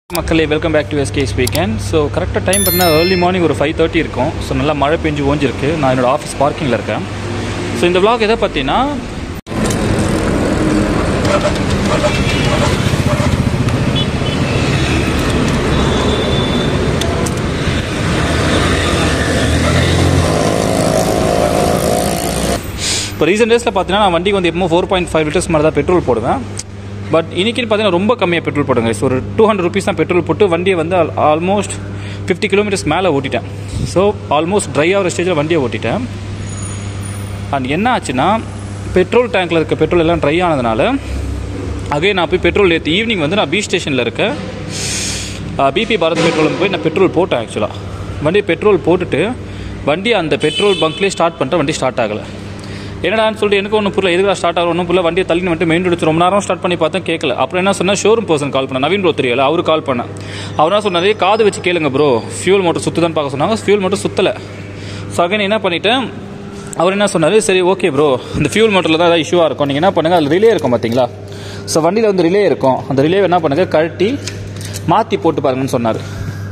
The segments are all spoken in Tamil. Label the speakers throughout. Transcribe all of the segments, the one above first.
Speaker 1: மக்களே welcome back to SKs weekend so கரெக்டாக டைம் பார்த்தீங்கன்னா ஏர்லி மார்னிங் ஒரு ஃபைவ் தேர்ட்டி இருக்கும் ஸோ நல்லா மழை பெஞ்சு ஓஞ்சிருக்கு நான் என்னோட ஆஃபீஸ் பார்க்கிங்கில் இருக்கேன் ஸோ இந்த vlog எதை பற்றினா இப்போ ரீசெண்ட் டேஸில் பார்த்தீங்கன்னா நான் வண்டிக்கு வந்து எப்போ ஃபோர் பாயிண்ட் ஃபைவ் லிட்டர்ஸ் மாதிரி தான் பெட்ரோல் போடுவேன் பட் இன்னைக்குன்னு பார்த்தீங்கன்னா ரொம்ப கம்மியாக பெட்ரோல் போடுங்க ஸோ ஒரு டூ ஹண்ட்ரட் ருபீஸ் தான் பெட்ரோல் போட்டு வண்டியை வந்து ஆல்மோஸ்ட் ஃபிஃப்டி கிலோமீட்டர்ஸ் மேலே ஓட்டிட்டேன் ஸோ ஆல்மோஸ்ட் ட்ரை ஆகிற ஸ்டேஜில் வண்டியை ஓட்டிட்டேன் அண்ட் என்ன ஆச்சுன்னா பெட்ரோல் டேங்க்கில் இருக்க பெட்ரோல் எல்லாம் ட்ரை ஆனதுனால அகைன் நான் போய் பெட்ரோல் ஏற்றி ஈவினிங் வந்து நான் பீச் ஸ்டேஷனில் இருக்கேன் பிபி பாரத் பெட்ரோல் போய் நான் பெட்ரோல் போட்டேன் ஆக்சுவலாக வண்டி பெட்ரோல் போட்டுட்டு வண்டி அந்த பெட்ரோல் பங்க்லேயே ஸ்டார்ட் பண்ணிட்டேன் வண்டி ஸ்டார்ட் ஆகலை என்னடான்னு சொல்லிட்டு எனக்கு ஒன்றும் புரியல எதுக்காக ஸ்டார்ட் ஆகும் ஒன்றும் புரியல வண்டியை தள்ளி வந்துட்டு மெயின் ரோடு ரொம்ப நேரம் ஸ்டார்ட் பண்ணி பார்த்தேன் கேட்கல அப்புறம் என்ன சொன்னால் ஷோரூம் பர்சன் கால் பண்ணேன் நவீன் ப்ரோ தெரியல அவரு கால் பண்ணேன் அவர் என்ன சொன்னாரு காது வச்சு கேளுங்க ப்ரோ ஃபியூல் மோட்டர் சுற்றுதான்னு பார்க்க சொன்னாங்க ஃபியூல் மோட்டர் சுற்றலை ஸோ அகைன் என்ன பண்ணிட்டேன் அவர் என்ன சொன்னார் சரி ஓகே ப்ரோ இந்த ஃபியூல் மோட்டரில் தான் ஏதாவது இஷ்யூவாக இருக்கும் நீங்கள் என்ன பண்ணுங்கள் அதில் ரிலே இருக்கும் பார்த்தீங்களா ஸோ வண்டியில் வந்து ரிலே இருக்கும் அந்த ரிலே என்ன பண்ணுங்க கழட்டி மாற்றி போட்டு பாருங்கன்னு சொன்னார்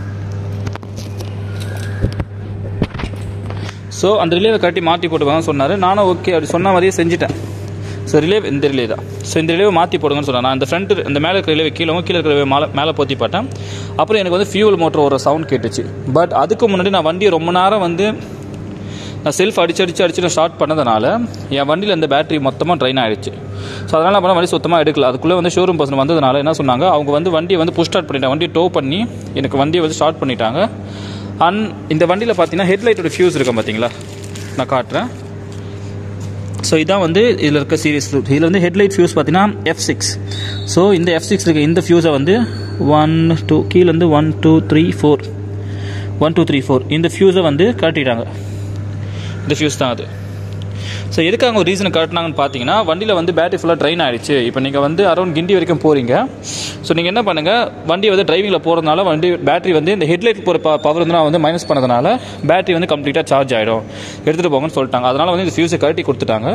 Speaker 1: ஸோ அந்த ரிலேவை கட்டி மாற்றி போட்டுவாங்க சொன்னார் நானும் ஓகே அப்படி சொன்ன மாதிரியே செஞ்சுட்டேன் ஸோ ரிலே இந்த ரிலே தான் ஸோ இந்த ரிலேவை மாற்றி போடுங்கன்னு சொன்னேன் நான் இந்த ஃப்ரண்ட் இந்த மேலே இருக்கிற ரிலேவை கீழே கீழே இருக்கிற ரிலேவை மேலே மேலே போற்றி பார்த்தேன் அப்புறம் எனக்கு வந்து ஃபியூல் மோட்டர் ஒரு சவுண்ட் கேட்டுச்சு பட் அதுக்கு முன்னாடி நான் வண்டியை ரொம்ப நேரம் வந்து நான் செல்ஃப் அடிச்சு அடிச்சு அடிச்சு நான் ஸ்டார்ட் பண்ணதுனால என் வண்டியில் இந்த பேட்டரி மொத்தமாக ட்ரைன் ஆயிடுச்சு ஸோ அதனால் நான் பண்ண வண்டி சுத்தமாக எடுக்கல அதுக்குள்ளே வந்து ஷோரூம் பர்சன் வந்ததுனால என்ன சொன்னாங்க அவங்க வந்து வண்டியை வந்து புஷ் ஸ்டார்ட் பண்ணிட்டாங்க வண்டியை டோ பண்ணி எனக்கு வண்டியை வந்து ஸ்டார்ட் பண்ணிட்டாங்க அண்ட் இந்த வண்டியில் பார்த்தீங்கன்னா ஹெட்லைட்டோட ஃபியூஸ் இருக்கும் பார்த்தீங்களா நான் காட்டுறேன் ஸோ இதான் வந்து இதில் இருக்க சீரியஸ் இதில் வந்து ஹெட்லைட் ஃபியூஸ் பார்த்தீங்கன்னா எஃப் சிக்ஸ் ஸோ இந்த எஃப் சிக்ஸ் இருக்க இந்த ஃபியூஸை வந்து ஒன் டூ கீழே வந்து one two three four one two three four இந்த ஃபியூஸை வந்து காட்டிட்டாங்க இந்த ஃபியூஸ் தான் அது ஸோ எதுக்காக ஒரு ரீசன் காட்டினாங்கன்னு பார்த்தீங்கன்னா வண்டியில் வந்து பேட்டரி ஃபுல்லாக ட்ரைன் ஆயிடுச்சு இப்போ நீங்கள் வந்து அரௌண்ட் கிண்டி வரைக்கும் போகிறீங்க ஸோ நீங்கள் என்ன பண்ணுங்கள் வண்டி வந்து டிரைவிங்கில் போகிறதுனால வண்டி பேட்டரி வந்து இந்த ஹெட்லைட் போகிற ப பவர் வந்து நான் வந்து மைனஸ் பண்ணதுனால பேட்டரி வந்து கம்ப்ளீட்டாக சார்ஜ் ஆகிடும் எடுத்துகிட்டு போங்கன்னு சொல்லிட்டாங்க அதனால் வந்து இந்த ஃபியூஸை கழட்டி கொடுத்துட்டாங்க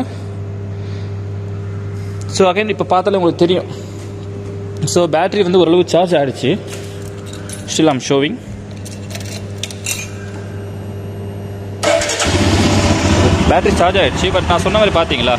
Speaker 1: ஸோ அகைன் இப்போ பார்த்தாலே உங்களுக்கு தெரியும் ஸோ பேட்டரி வந்து ஓரளவு சார்ஜ் ஆகிடுச்சு still am showing battery charge ஆயிடுச்சு பட் நான் சொன்ன மாதிரி பார்த்தீங்களா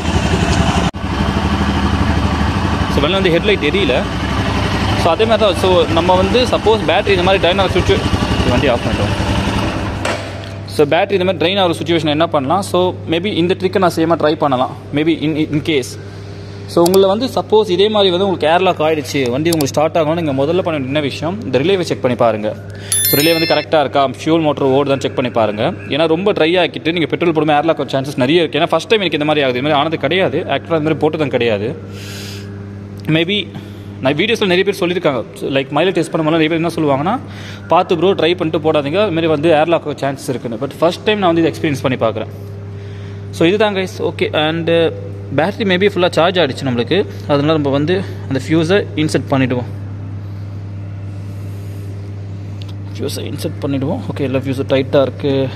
Speaker 1: ஸோ வெளில வந்து ஹெட்லைட் எரியல ஸோ அதே மாதிரி தான் ஸோ நம்ம வந்து சப்போஸ் பேட்டரி இந்த மாதிரி ட்ரைன் ஆகிற சுச்சு வண்டி ஆஃப் பண்ணிட்டோம் ஸோ பேட்டரி இந்த மாதிரி ட்ரைன் ஆகிற சுச்சுவேஷன் என்ன பண்ணலாம் ஸோ மேபி இந்த ட்ரிக்கை நான் சேமாக ட்ரை பண்ணலாம் maybe in in case so உங்களை வந்து சப்போஸ் இதே மாதிரி வந்து உங்களுக்கு ஏர்லாக் ஆயிடுச்சு வண்டி உங்களுக்கு ஸ்டார்ட் ஆகணும் நீங்கள் முதல்ல பண்ண என்ன விஷயம் இந்த ரிலேவை செக் பண்ணி பாருங்கள் ஸோ ரிலே வந்து கரெக்டாக இருக்கா ஃபியூல் மோட்டர் ஓடுதான் செக் பண்ணி பாருங்கள் ஏன்னா ரொம்ப ட்ரை ஆக்கிட்டு நீங்கள் பெட்ரோல் போடும்போது ஏர்லாக் சான்சஸ் நிறைய இருக்குது ஏன்னா ஃபஸ்ட் டைம் எனக்கு இந்த மாதிரி ஆகுது இது மாதிரி ஆனது கிடையாது ஆக்சுவலாக இந்த மாதிரி போட்டதும் கிடையாது மேபி நான் வீடியோஸில் நிறைய பேர் சொல்லியிருக்காங்க லைக் மைலேஜ் டெஸ்ட் பண்ணும்போது நிறைய பேர் என்ன சொல்லுவாங்கன்னா பார்த்து ப்ரோ ட்ரை பண்ணிட்டு போடாதீங்க இதுமாரி வந்து ஏர்லாக் சான்சஸ் இருக்குன்னு பட் ஃபஸ்ட் டைம் நான் வந்து இதை எக்ஸ்பீரியன்ஸ் பண்ணி பார்க்குறேன் ஸோ இதுதான் guys okay and battery maybe ஃபுல்லாக சார்ஜ் ஆகிடுச்சு நம்மளுக்கு அதனால நம்ம வந்து அந்த ஃபியூஸை இன்செர்ட் பண்ணிவிடுவோம் ஃபியூஸை இன்செர்ட் பண்ணிவிடுவோம் ஓகே எல்லா ஃபியூஸும் டைட்டாக இருக்குது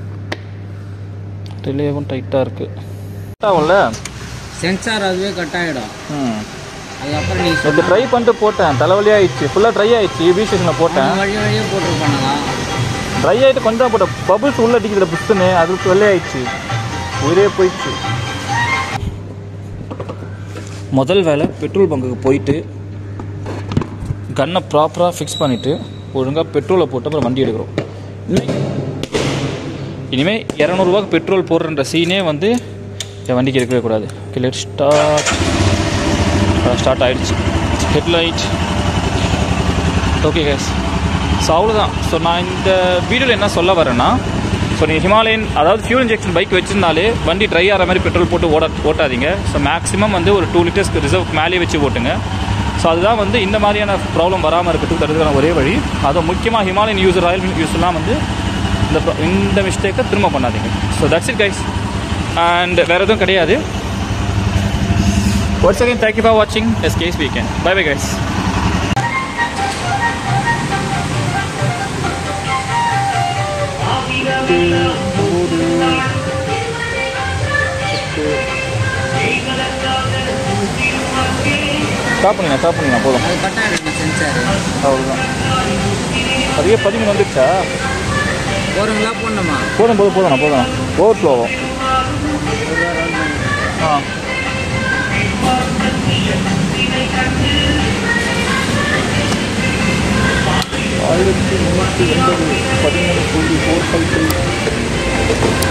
Speaker 1: ரிலேவும் டைட்டாக இருக்குது ஆகும்ல
Speaker 2: சென்சார் அதுவே கட் ஆகிடும்
Speaker 1: ம்
Speaker 2: அதுக்கப்புறம் நீ
Speaker 1: இது ட்ரை பண்ணிட்டு போட்டேன் தலைவலி ஆயிடுச்சு ஃபுல்லாக ட்ரை ஆயிடுச்சு பி ஸ்டேஷனில் போட்டேன்
Speaker 2: சொன்ன வழி வழியே போட்டிருப்பானுங்க
Speaker 1: ட்ரை ஆகிட்டு கொஞ்சம் போட்ட பபுள்ஸ் உள்ள அடிக்கிற புஷ்ஷுன்னு அதுக்கு வெள்ளை ஆயிடுச்சு உயிரே போயிடுச்சு முதல் வேலை பெட்ரோல் பங்குக்கு போயிட்டு கன்னை ப்ராப்பராக ஃபிக்ஸ் பண்ணிவிட்டு ஒழுங்காக பெட்ரோலை போட்டு அப்புறம் வண்டி எடுக்கிறோம் இனிமேல் இரநூறுவாக்கு பெட்ரோல் போடுறன்ற சீனே வந்து என் வண்டிக்கு இருக்கவே கூடாது ஓகே லெட் ஸ்டார்ட் ஸ்டார்ட் ஆகிடுச்சு ஹெட்லைட் ஓகே கேஸ் ஸோ அவ்வளோதான் ஸோ நான் இந்த வீடியோவில் என்ன சொல்ல வரேன்னா ஸோ நீங்கள் ஹிமாலயன் அதாவது ஃபியூல் இன்ஜெக்ஷன் பைக் வச்சிருந்தாலே வண்டி ட்ரை ஆகிற மாதிரி பெட்ரோல் போட்டு ஓட ஓட்டாதீங்க ஸோ மேக்ஸிமம் வந்து ஒரு டூ லிட்டர்ஸ்க்கு ரிசர்வ் மேலேயே வச்சு ஓட்டுங்க ஸோ அதுதான் வந்து இந்த மாதிரியான ப்ராப்ளம் வராமல் இருக்கிறதுக்கு தடுக்கிறதுக்கான ஒரே வழி அதுவும் முக்கியமாக ஹிமாலயன் யூஸ் ராயல் யூஸ்லாம் வந்து இந்த pro- இந்த மிஸ்டேக்கை திரும்ப பண்ணாதீங்க so that's it guys and வேறு எதுவும் கிடையாது ஒன்ஸ் அகைன் தேங்க்யூ ஃபார் வாட்சிங் S Ks weekend bye bye guys stop பண்ணுங்க ஸ்டாப் பண்ணுங்க போதும்
Speaker 2: அது கட் ஆகிடும் சென்சார்
Speaker 1: அவ்வளோதான் அதுவே பதிமூணு வந்துடுச்சா
Speaker 2: போகிறவங்களா போடணுமா
Speaker 1: போதும் போதும் போதும்ண்ணா போதும் ஓவர் ஃப்ளோ ஆகும்
Speaker 2: ஒரு ரூபா round பண்ணி.
Speaker 1: ஆ ஆயிரத்தி முந்நூற்றி எண்பது பதிமூணு புள்ளி ஃபோர் ஃபைவ் த்ரீ